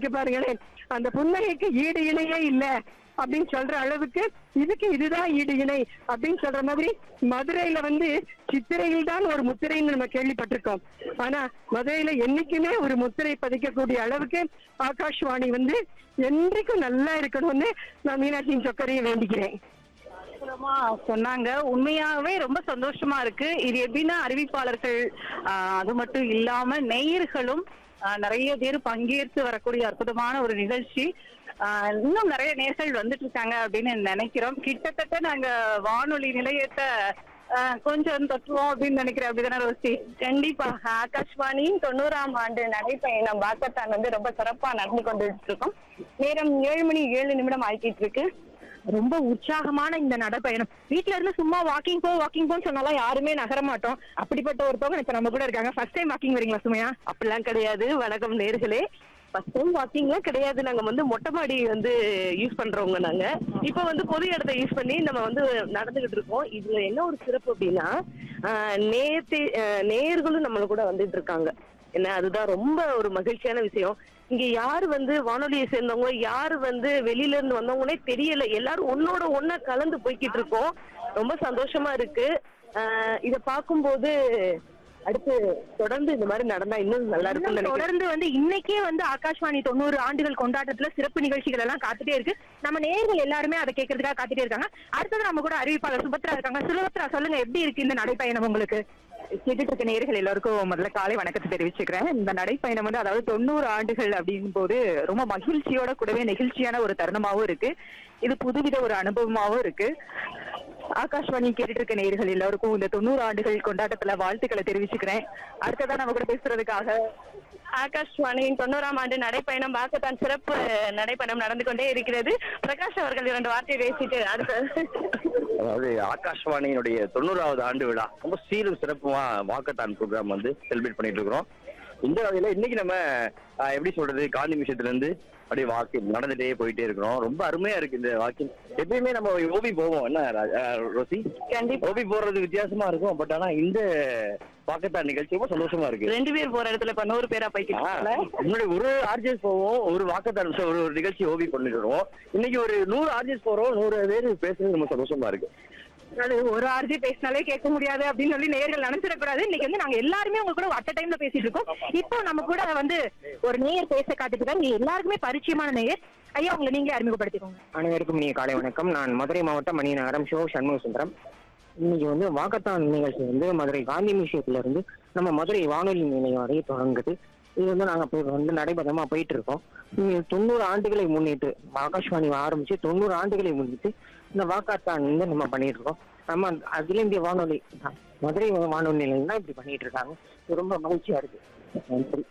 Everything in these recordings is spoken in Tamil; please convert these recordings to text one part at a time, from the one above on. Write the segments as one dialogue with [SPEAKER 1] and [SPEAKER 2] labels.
[SPEAKER 1] இருக்கு பாருங்களேன் அந்த புன்னகைக்கு ஈடு இணையே இல்ல அப்படின்னு சொல்ற அளவுக்கு இதுக்கு இதுதான் ஈடு இணை அப்படின்னு சொல்ற மாதிரி மதுரையில வந்து சித்திரையில் தான் ஒரு முத்திரைன்னு நம்ம கேள்விப்பட்டிருக்கோம் ஆனா மதுரையில என்னைக்குமே ஒரு முத்திரை பதிக்கக்கூடிய அளவுக்கு ஆகாஷ்வாணி வந்து என்றைக்கும் நல்லா இருக்கணும்னு நான் மீனாட்சி சொக்கரையும் வேண்டிக்கிறேன்
[SPEAKER 2] அற்புதமா சொன்னாங்க உண்மையாவே ரொம்ப சந்தோஷமா இருக்கு இது எப்படின்னா அறிவிப்பாளர்கள் ஆஹ், அது மட்டும் இல்லாம நேயர்களும் ஆஹ், நிறைய பேர் பங்கேற்று வரக்கூடிய அற்புதமான ஒரு நிகழ்ச்சி ஆஹ், இன்னும் நிறைய நேர்கள் வந்துட்டு இருக்காங்க அப்படின்னு நினைக்கிறோம் கிட்டத்தட்ட நாங்க வானொலி நிலையத்தை ஆஹ், கொஞ்சம் தொற்றுவோம் அப்படின்னு நினைக்கிறேன் அப்படிதானே ரோசி
[SPEAKER 3] கண்டிப்பா ஆகாஷ்வாணியின் தொண்ணூறாம் ஆண்டு நடைப்பயணம் வாக்கத்தான் வந்து ரொம்ப சிறப்பா நடந்து கொண்டு இருக்கோம் நேரம் ஏழு மணி ஏழு நிமிடம் ஆகிட்டு இருக்கு
[SPEAKER 2] ரொம்ப உற்சாகமான இந்த நடைப்பயணம் வீட்ல இருந்து சும்மா வாக்கிங் போ வாக்கிங் போன்னு சொன்னாலும் யாருமே நகர மாட்டோம் அப்படிப்பட்ட ஒருத்தவங்க இப்ப நம்ம கூட இருக்காங்க ஃபர்ஸ்ட் டைம் வாக்கிங் வரீங்களா சுமையா
[SPEAKER 3] அப்படிலாம் கிடையாது வணக்கம் நேர்களே ஃபர்ஸ்ட் டைம் வாக்கிங்லாம் கிடையாது நாங்க வந்து மொட்டை மாடி வந்து யூஸ் பண்றவங்க நாங்க இப்போ வந்து பொது இடத்தை யூஸ் பண்ணி நம்ம வந்து நடந்துகிட்டு இருக்கோம் இதுல என்ன ஒரு சிறப்பு அப்படின்னா ஆஹ், நேத்து ஆஹ், நேயர்களும் நம்மள கூட வந்துட்டு இருக்காங்க என்ன அதுதான் ரொம்ப ஒரு மகிழ்ச்சியான விஷயம் இங்க யாரு வந்து வானொலியை சேர்ந்தவங்க யாரு வந்து வெளியில இருந்து வந்தவங்கன்னே தெரியல எல்லாரும் ஒன்னோட ஒன்னா கலந்து போய்கிட்டு இருக்கோம் ரொம்ப சந்தோஷமா இருக்கு ஆஹ், இத பார்க்கும்போது அடுத்து தொடர்ந்து இந்த மாதிரி நடந்தா இன்னும் நல்லா இருக்கும்னு நினைக்கிறேன்
[SPEAKER 2] தொடர்ந்து வந்து இன்னைக்கே வந்து ஆகாஷ்வாணி தொண்ணூறு ஆண்டுகள் கொண்டாட்டத்துல சிறப்பு நிகழ்ச்சிகள் எல்லாம் காத்துட்டே இருக்கு நம்ம நேர்கள் எல்லாருமே அதை கேட்கறதுக்காக காத்துட்டே இருக்காங்க அடுத்தது நம்ம கூட அறிவிப்பாளர் சுபத்ரா இருக்காங்க சுபத்ரா சொல்லுங்க எப்படி இருக்கு இந்த நடைப்பயணம் உங்களுக்கு கேட்டுட்டு இருக்க நேர்கள் எல்லாருக்கும் முதல்ல காலை வணக்கத்தை தெரிவிச்சுக்கிறேன் இந்த நடைப்பயணம் வந்து அதாவது தொண்ணூறு ஆண்டுகள் அப்படிங்கும் போது ரொம்ப மகிழ்ச்சியோட கூடவே நெகிழ்ச்சியான ஒரு தருணமாவும் இருக்கு இது புதுவித ஒரு அனுபவமாவும் இருக்கு ஆகாஷ்வாணி கேட்டுட்டு இருக்க நேர்கள் எல்லாருக்கும் இந்த தொண்ணூறு ஆண்டுகள் கொண்டாட்டத்துல வாழ்த்துக்களை தெரிவிச்சுக்கிறேன் அடுத்ததா நம்ம கூட பேசுறதுக்காக
[SPEAKER 3] ஆகாஷ்வாணியின் தொண்ணூறாம் ஆண்டு நடைப்பயணம் வாக்கத்தான் சிறப்பு நடைப்பயணம் நடந்து கொண்டே இருக்கிறது பிரகாஷ் அவர்கள் இரண்டு வார்த்தை பேசிட்டு அடுத்து
[SPEAKER 4] அதாவது ஆகாஷ்வாணியினுடைய தொண்ணூறாவது ஆண்டு விழா ரொம்ப சீரும் சிறப்புமா வாக்கத்தான் ப்ரோக்ராம் வந்து செலிப்ரேட் பண்ணிட்டு இருக்கிறோம் இந்த வகையில இன்னைக்கு நம்ம ஆஹ், எப்படி சொல்றது காந்தி மிஷத்துல இருந்து அப்படியே வாக்கிங் நடந்துட்டே போயிட்டே இருக்கிறோம் ரொம்ப அருமையா இருக்கு இந்த வாக்கிங் எப்பயுமே நம்ம ஓபி போவோம் என்ன ரா- ஆஹ், ரோசி
[SPEAKER 3] கண்டிப்பா
[SPEAKER 4] ஓபி போறது வித்தியாசமா இருக்கும் பட் ஆனா இந்த வாக்கத்தான் நிகழ்ச்சி ரொம்ப சந்தோஷமா இருக்கு
[SPEAKER 3] ரெண்டு பேர் போற இடத்துல இப்ப நூறு பேரா போய்க்கிட்டு
[SPEAKER 4] ஆஹ், முன்னாடி ஒரு ஆர்ஜிஎஸ் போவோம் ஒரு வாக்கத்தான் ஒரு ஒரு நிகழ்ச்சி ஓபி பண்ணிட்டு வருவோம் இன்னைக்கு ஒரு நூறு ஆர்ஜிஎஸ் போறோம் நூறு பேர் பேசுறது ரொம்ப சந்தோஷமா இருக்கு
[SPEAKER 2] அது ஒரு ஆர்ஜி பேசினாலே கேட்க முடியாது அப்படின்னு சொல்லி நேயர்கள் நினைச்சிடக்கூடாது இன்னைக்கு வந்து நாங்க எல்லாருமே உங்க கூட அட்ட டைம்ல பேசிட்டு இருக்கோம் இப்போ நம்ம கூட வந்து ஒரு நேயர் பேச காட்டுக்கிறார் நீங்க எல்லாருக்குமே பரிச்சயமான நேயர் ஐயா உங்களை நீங்களே அறிமுகப்படுத்திக்கோங்க
[SPEAKER 5] அனைவருக்கும் இனிய காலை வணக்கம் நான் மதுரை மாவட்டம் மணிநகரம் ஷோ சண்முக சுந்தரம் இன்னைக்கு வந்து வாக்கத்தான் நிகழ்ச்சி வந்து மதுரை காந்தி மியூசியத்துல இருந்து நம்ம மதுரை வானொலி நிலையம் வரை தொடங்குது இது வந்து நாங்க போய் வந்து நடைபெறமா போயிட்டு இருக்கோம் இது தொண்ணூறு ஆண்டுகளை முன்னிட்டு ஆகாஷ்வாணி ஆரம்பிச்சு தொண்ணூறு ஆண்டுகளை முன்னிட்டு இந்த வாக்காத்தான் வந்து நம்ம பண்ணிட்டு இருக்கோம் நம்ம அந்த அகில இந்திய வானொலி மதுரை வானொலி நிலையம் தான் இப்படி பண்ணிட்டு இருக்காங்க இது ரொம்ப மகிழ்ச்சியா இருக்கு நன்றி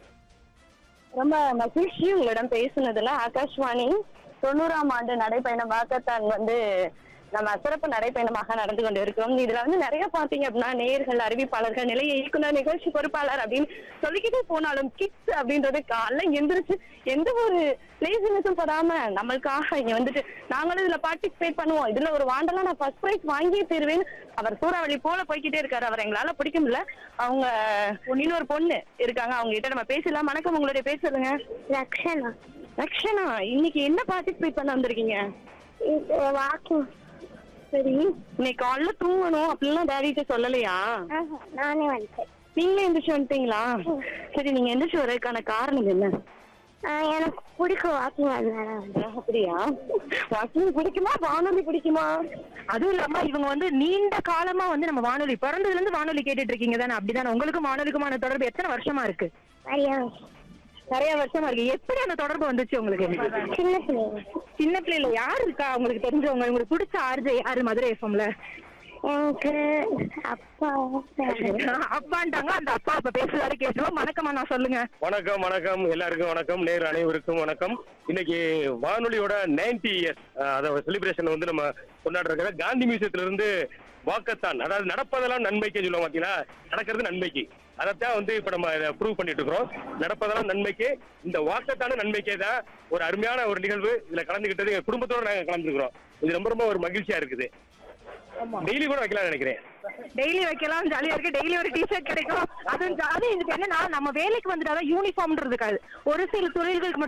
[SPEAKER 3] ரொம்ப மகிழ்ச்சி உங்களிடம் பேசுனதுல ஆகாஷ்வாணி தொண்ணூறாம் ஆண்டு நடைப்பயணம் வாக்கத்தான் வந்து நம்ம சிறப்பு நடைப்பயணமாக நடந்து கொண்டு இருக்கிறோம் இதுல வந்து நிறைய பாத்தீங்க அப்படின்னா நேயர்கள் அறிவிப்பாளர்கள் நிலைய இயக்குனர் நிகழ்ச்சி பொறுப்பாளர் அப்படின்னு சொல்லிக்கிட்டே போனாலும் கிட்ஸ் அப்படின்றது காலைல எந்திரிச்சு எந்த ஒரு லேசினஸும் படாம நம்மளுக்காக இங்க வந்துட்டு நாங்களும் இதுல பார்ட்டிசிபேட் பண்ணுவோம் இதுல ஒரு வாண்டெல்லாம் நான் ஃபர்ஸ்ட் ப்ரைஸ் வாங்கியே தருவேன் அவர் சூறாவளி போல போய்க்கிட்டே இருக்காரு அவர் எங்களால பிடிக்க முடியல அவங்க இன்னொரு பொண்ணு இருக்காங்க அவங்க கிட்ட நம்ம பேசலாம் வணக்கம் உங்களுடைய பேர் சொல்லுங்க
[SPEAKER 6] ரக்ஷனா
[SPEAKER 3] ரக்ஷனா இன்னைக்கு என்ன பார்ட்டிசிபேட் பண்ண வந்திருக்கீங்க
[SPEAKER 6] இது வாக்கிங்
[SPEAKER 3] சரி இன்னைக்கு காலைல தூங்கணும் அப்படிலாம் டேடிட்ட சொல்லலையா
[SPEAKER 6] நானே வந்துட்டேன்
[SPEAKER 3] நீங்களே எந்திரிச்சு வந்துட்டீங்களா சரி நீங்க எந்திரிச்சு வரதுக்கான காரணம் என்ன
[SPEAKER 6] ஆஹ் எனக்கு பிடிக்கும் வாக்கிங் அதனால வந்தேன்.
[SPEAKER 3] அப்படியா வாக்கிங் பிடிக்குமா வானொலி பிடிக்குமா
[SPEAKER 2] அதுவும் இல்லாம இவங்க வந்து நீண்ட காலமா வந்து நம்ம வானொலி பிறந்ததுல இருந்து வானொலி கேட்டுட்டு இருக்கீங்க தானே அப்படிதானே உங்களுக்கும் வானொலிக்குமான தொடர்பு எத்தனை வருஷமா இருக்கு
[SPEAKER 6] நிறைய
[SPEAKER 2] நிறைய வருஷமா இருக்கு எப்படி அந்த தொடர்பு வந்துச்சு உங்களுக்கு
[SPEAKER 6] சின்ன பிள்ளைங்க
[SPEAKER 2] சின்ன பிள்ளைல யாரு இருக்கா உங்களுக்கு தெரிஞ்சவங்க உங்களுக்கு பிடிச்ச ஆர்ஜே யாரு மதுரை எஃப்எம்ல
[SPEAKER 6] எனக்கு அப்பா
[SPEAKER 2] அப்பான்ட்டாங்க அந்த அப்பா அப்ப பேசுறாரு கேட்டுருவோம் வணக்கம்மா நான் சொல்லுங்க
[SPEAKER 7] வணக்கம் வணக்கம் எல்லாருக்கும் வணக்கம் நேர் அனைவருக்கும் வணக்கம் இன்னைக்கு வானொலியோட நைன்டி இயர்ஸ் அதாவது செலிப்ரேஷன் வந்து நம்ம கொண்டாடுறதுக்காக காந்தி மியூசியத்துல இருந்து வாக்கத்தான் அதாவது நடப்பதெல்லாம் நன்மைக்கு சொல்லுவோம் பாத்தீங்கன்னா நடக்கிறது நன்மைக்கு அதைத்தான் வந்து இப்ப நம்ம ப்ரூவ் பண்ணிட்டு இருக்கிறோம் நடப்பதெல்லாம் நன்மைக்கு இந்த வாக்கத்தான நன்மைக்கே தான் ஒரு அருமையான ஒரு நிகழ்வு இதுல கலந்துகிட்டது எங்க குடும்பத்தோட நாங்க கலந்துக்கிறோம் இது ரொம்ப ரொம்ப ஒரு மகிழ்ச்சியா இருக்குது டெய்லி கூட வைக்கலாம்னு நினைக்கிறேன்
[SPEAKER 2] டெய்லி வைக்கலாம் ஜாலியா இருக்கு டெய்லி ஒரு டிஷர்ட் கிடைக்கும் அதுவும் ஜா- அது இதுக்கு என்னன்னா நம்ம வேலைக்கு வந்துட்டாதான் யூனிஃபார்ம்ன்றது இருக்காது ஒரு சில தொழில்களுக்கு மட்டும்